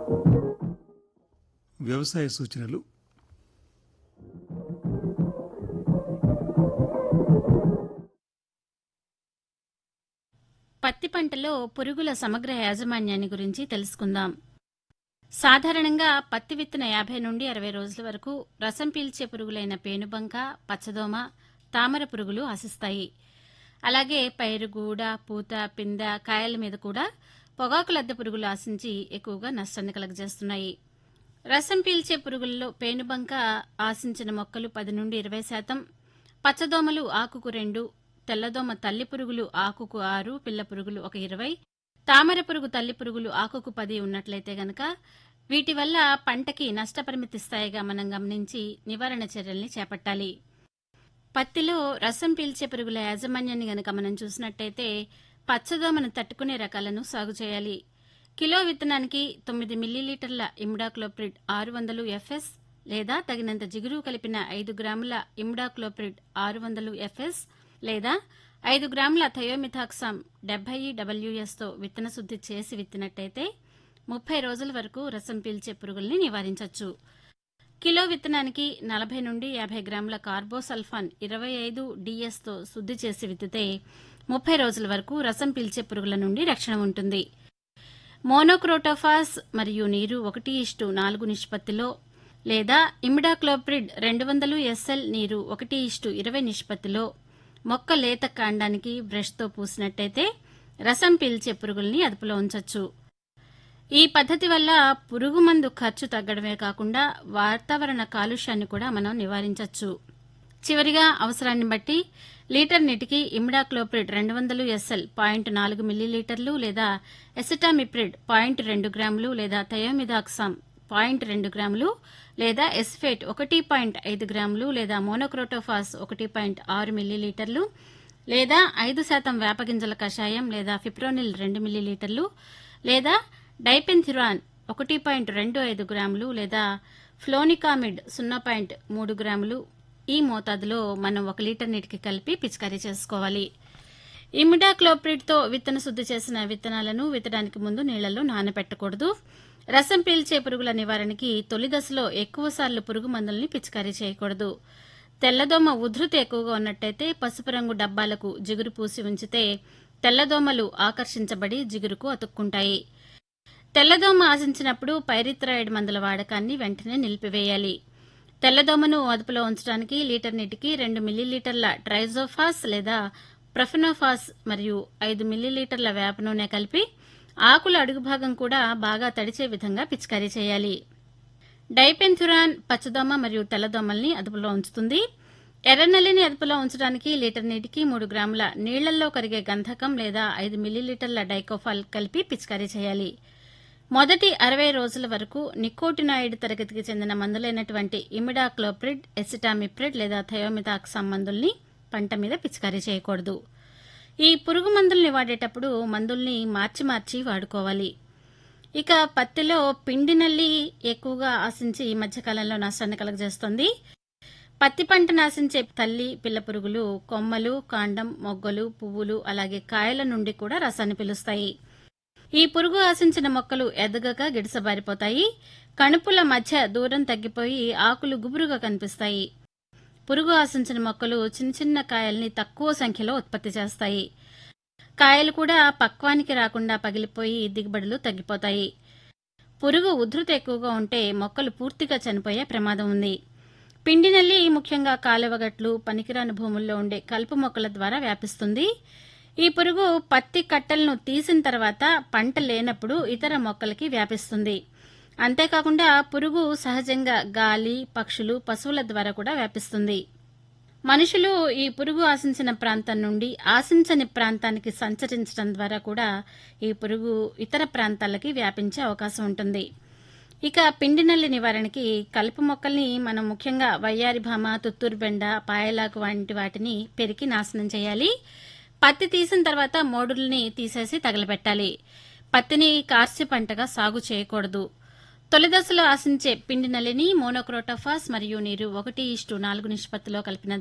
వ్యవసాయ సూచనలు పత్తి పంటలో పురుగుల సమగ్ర యాజమాన్యాన్ని గురించి తెలుసుకుందాం సాధారణంగా పత్తి విత్తన యాభై నుండి అరవై రోజుల వరకు రసం పీల్చే పురుగులైన పేనుబంక పచ్చదోమ తామర పురుగులు ఆశిస్తాయి అలాగే పైరు గూడ పూత పింద కాయల మీద కూడా పొగాకు లద్దె పురుగులు ఆశించి ఎక్కువగా నష్టాన్ని కలగజేస్తున్నాయి రసం పీల్చే పురుగుల్లో పేనుబంక ఆశించిన మొక్కలు పది నుండి ఇరవై శాతం పచ్చదోమలు ఆకుకు రెండు తెల్లదోమ తల్లి పురుగులు ఆకుకు ఆరు పిల్ల పురుగులు ఒక ఇరవై తామర పురుగు తల్లి పురుగులు ఆకుకు పది ఉన్నట్లయితే గనక వీటి వల్ల పంటకి నష్టపరిమితి స్థాయిగా మనం గమనించి నివారణ చర్యల్ని చేపట్టాలి పత్తిలో రసం పీల్చే పురుగుల యాజమాన్యాన్ని గనక మనం చూసినట్టయితే పచ్చదోమను తట్టుకునే రకాలను సాగు చేయాలి కిలో విత్తనానికి తొమ్మిది మిల్లీలీటర్ల ఇమ్డాక్లోప్రిడ్ ఆరు వందలు ఎఫ్ఎస్ లేదా తగినంత జిగురు కలిపిన ఐదు గ్రాముల ఇమ్డాక్లోప్రిడ్ ఆరు వందలు ఎఫ్ఎస్ లేదా ఐదు గ్రాముల థయోమిథాక్సామ్ డెబ్బై డబ్ల్యూఎస్తో విత్తన శుద్ధి చేసి విత్తినట్టయితే ముప్పై రోజుల వరకు రసం పీల్చే పురుగుల్ని నివారించవచ్చు కిలో విత్తనానికి నలభై నుండి యాభై గ్రాముల కార్బోసల్ఫాన్ ఇరవై ఐదు డిఎస్తో శుద్ధి చేసి విత్తితే ముప్పై రోజుల వరకు రసం పీల్చే పురుగుల నుండి రక్షణ ఉంటుంది మోనోక్రోటోఫాస్ మరియు నీరు ఒకటి ఇష్టు నాలుగు నిష్పత్తిలో లేదా ఇమిడాక్లోప్రిడ్ రెండు వందలు ఎస్ఎల్ నీరు ఒకటి ఇష్టు ఇరవై నిష్పత్తిలో మొక్క లేత కాండానికి బ్రష్తో పూసినట్టయితే రసం పీల్చే పురుగుల్ని అదుపులో ఉంచొచ్చు ఈ పద్ధతి వల్ల పురుగు మందు ఖర్చు తగ్గడమే కాకుండా వాతావరణ కాలుష్యాన్ని కూడా మనం నివారించవచ్చు చివరిగా అవసరాన్ని బట్టి లీటర్ నీటికి ఇమిడాక్లోప్రిడ్ రెండు వందలు ఎస్ఎల్ పాయింట్ నాలుగు మిల్లీలీటర్లు లేదా ఎసిటామిప్రిడ్ పాయింట్ రెండు గ్రాములు లేదా థయోమిదాక్సామ్ పాయింట్ రెండు గ్రాములు లేదా ఎస్ఫేట్ ఒకటి పాయింట్ ఐదు గ్రాములు లేదా మోనోక్రోటోఫాస్ ఒకటి పాయింట్ ఆరు మిల్లీలీటర్లు లేదా ఐదు శాతం వేపగింజల కషాయం లేదా ఫిప్రోనిల్ రెండు మిల్లీలీటర్లు లేదా డైపెన్థిరాన్ ఒకటి పాయింట్ రెండు ఐదు గ్రాములు లేదా ఫ్లోనికామిడ్ సున్నా పాయింట్ మూడు గ్రాములు ఈ మోతాదులో మనం ఒక లీటర్ నీటికి కలిపి పిచికారీ చేసుకోవాలి ఇమిడాక్లోప్రిడ్తో విత్తన శుద్ధి చేసిన విత్తనాలను విత్తడానికి ముందు నీళ్లలో నానబెట్టకూడదు రసం పీల్చే పురుగుల నివారణకి తొలి దశలో ఎక్కువసార్లు పురుగు మందుల్ని పిచికారీ చేయకూడదు తెల్లదోమ ఉధృతి ఎక్కువగా ఉన్నట్టయితే పసుపు రంగు డబ్బాలకు జిగురు పూసి ఉంచితే తెల్లదోమలు ఆకర్షించబడి జిగురుకు అతుక్కుంటాయి తెల్లదోమ ఆశించినప్పుడు పైరిథ్రాయిడ్ మందుల వాడకాన్ని వెంటనే నిలిపివేయాలి తెల్లదోమను అదుపులో ఉంచడానికి లీటర్ నీటికి రెండు మిల్లీలీటర్ల ట్రైజోఫాస్ లేదా ప్రొఫెనోఫాస్ మరియు ఐదు మిల్లీలీటర్ల వేప నూనె కలిపి ఆకుల అడుగు భాగం కూడా బాగా తడిచే విధంగా పిచికారీ చేయాలి డైపెన్థురాన్ పచ్చదోమ మరియు తెల్లదోమల్ని అదుపులో ఉంచుతుంది ఎర్రనల్లిని అదుపులో ఉంచడానికి లీటర్ నీటికి మూడు గ్రాముల నీళ్లలో కరిగే గంధకం లేదా ఐదు మిల్లీలీటర్ల డైకోఫాల్ కలిపి పిచికారీ చేయాలి మొదటి అరవై రోజుల వరకు నికోటినాయిడ్ తరగతికి చెందిన మందులైనటువంటి ఇమిడాక్లోప్రిడ్ ఎసిటామిప్రిడ్ లేదా థయోమితాక్సామ్ మందుల్ని పంట మీద పిచికారీ చేయకూడదు ఈ పురుగు మందుల్ని వాడేటప్పుడు మందుల్ని మార్చి మార్చి వాడుకోవాలి ఇక పత్తిలో పిండి నల్లి ఎక్కువగా ఆశించి ఈ మధ్యకాలంలో నష్టాన్ని కలగజేస్తోంది పత్తి పంట నాశించే తల్లి పిల్ల పురుగులు కొమ్మలు కాండం మొగ్గలు పువ్వులు అలాగే కాయల నుండి కూడా రసాన్ని పిలుస్తాయి ఈ పురుగు ఆశించిన మొక్కలు ఎదగక గిడసబారిపోతాయి కణుపుల మధ్య దూరం తగ్గిపోయి ఆకులు గుబురుగా కనిపిస్తాయి పురుగు ఆశించిన మొక్కలు చిన్న చిన్న కాయల్ని తక్కువ సంఖ్యలో ఉత్పత్తి చేస్తాయి కాయలు కూడా పక్వానికి రాకుండా పగిలిపోయి దిగుబడులు తగ్గిపోతాయి పురుగు ఉధృతి ఎక్కువగా ఉంటే మొక్కలు పూర్తిగా చనిపోయే ప్రమాదం ఉంది పిండి నల్లి ముఖ్యంగా కాలువగట్లు పనికిరాని భూముల్లో ఉండే కలుపు మొక్కల ద్వారా వ్యాపిస్తుంది ఈ పురుగు పత్తి కట్టలను తీసిన తర్వాత పంట లేనప్పుడు ఇతర మొక్కలకి వ్యాపిస్తుంది అంతేకాకుండా పురుగు సహజంగా గాలి పక్షులు పశువుల ద్వారా కూడా వ్యాపిస్తుంది మనుషులు ఈ పురుగు ఆశించిన ప్రాంతం నుండి ఆశించని ప్రాంతానికి సంచరించడం ద్వారా కూడా ఈ పురుగు ఇతర ప్రాంతాలకి వ్యాపించే అవకాశం ఉంటుంది ఇక పిండి నల్లి నివారణకి కలుపు మొక్కల్ని మనం ముఖ్యంగా వయ్యారి భామ తుత్తూరు బెండ పాయలాకు వంటి వాటిని పెరికి నాశనం చేయాలి పత్తి తీసిన తర్వాత మోడుల్ని తీసేసి తగలబెట్టాలి పత్తిని కార్సి పంటగా సాగు చేయకూడదు తొలి దశలో ఆశించే పిండి నల్లిని మోనోక్రోటోఫాస్ మరియు నీరు ఒకటి ఇష్టు నాలుగు నిష్పత్తిలో కలిపిన